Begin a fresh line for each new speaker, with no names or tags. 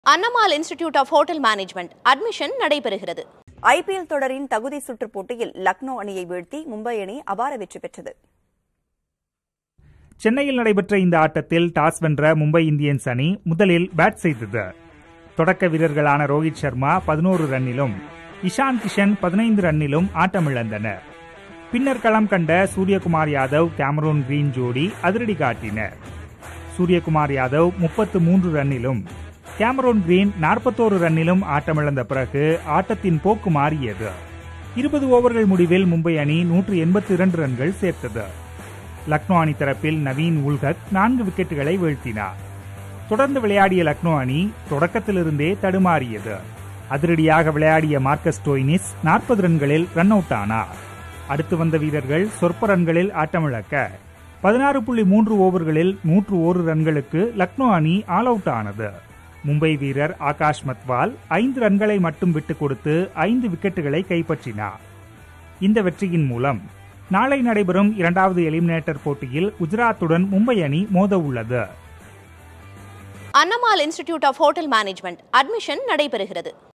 அன்னமால் institute of hotel management admission நடைபெறுகிறது
IPL தொடரின் தகுதி சுற்று போட்டியில் லக்னோ அணியை வீழ்த்தி மும்பை அணி அபார வெற்றி பெற்றது
சென்னையில் நடைபெற்ற இந்த ஆட்டத்தில் டாஸ் வென்ற மும்பை இந்தியன்ஸ் அணி முதலில் பேட் செய்தது தொடக்க வீரர்களான ரோஹித் சர்மா பதினோரு ரன்னிலும் இஷான் கிஷன் பதினைந்து ரன்னிலும் ஆட்டமிழந்தனர் பின்னர் களம் கண்ட சூரியகுமார் யாதவ் கேமரூன் கிரீன் ஜோடி அதிரடி காட்டினர் சூரியகுமார் யாதவ் முப்பத்து மூன்று ரன்னிலும் கேமரோன் கிரீன் நாற்பத்தோரு ரன்னிலும் ஆட்டமிழந்த பிறகு ஆட்டத்தின் போக்கு மாறியது இருபது ஓவர்கள் முடிவில் மும்பை அணி நூற்று எண்பத்தி இரண்டு ரன்கள் சேர்த்தது லக்னோ அணி தரப்பில் நவீன் உல்கத் நான்கு விக்கெட்டுகளை வீழ்த்தினார் தொடர்ந்து விளையாடிய லக்னோ அணி தொடக்கத்திலிருந்தே தடுமாறியது அதிரடியாக விளையாடிய மார்க்கஸ் டோய்னிஸ் நாற்பது ரன்களில் ரன் அவுட் ஆனார் அடுத்து வந்த வீரர்கள் சொற்ப ரன்களில் ஆட்டமிழக்க பதினாறு புள்ளி மூன்று ஓவர்களில் நூற்று ஒரு ரன்களுக்கு லக்னோ அணி ஆல் அவுட் ஆனது மும்பை வீரர் ஆகாஷ் மத்வால் ஐந்து ரன்களை மட்டும் விட்டுக் கொடுத்து ஐந்து விக்கெட்டுகளை கைப்பற்றினார் இந்த வெற்றியின் மூலம் நாளை நடைபெறும் இரண்டாவது எலிமினேட்டர் போட்டியில் குஜராத்துடன் மும்பை அணி மோத உள்ளது
Annamal institute of hotel management admission நடைபெறுகிறது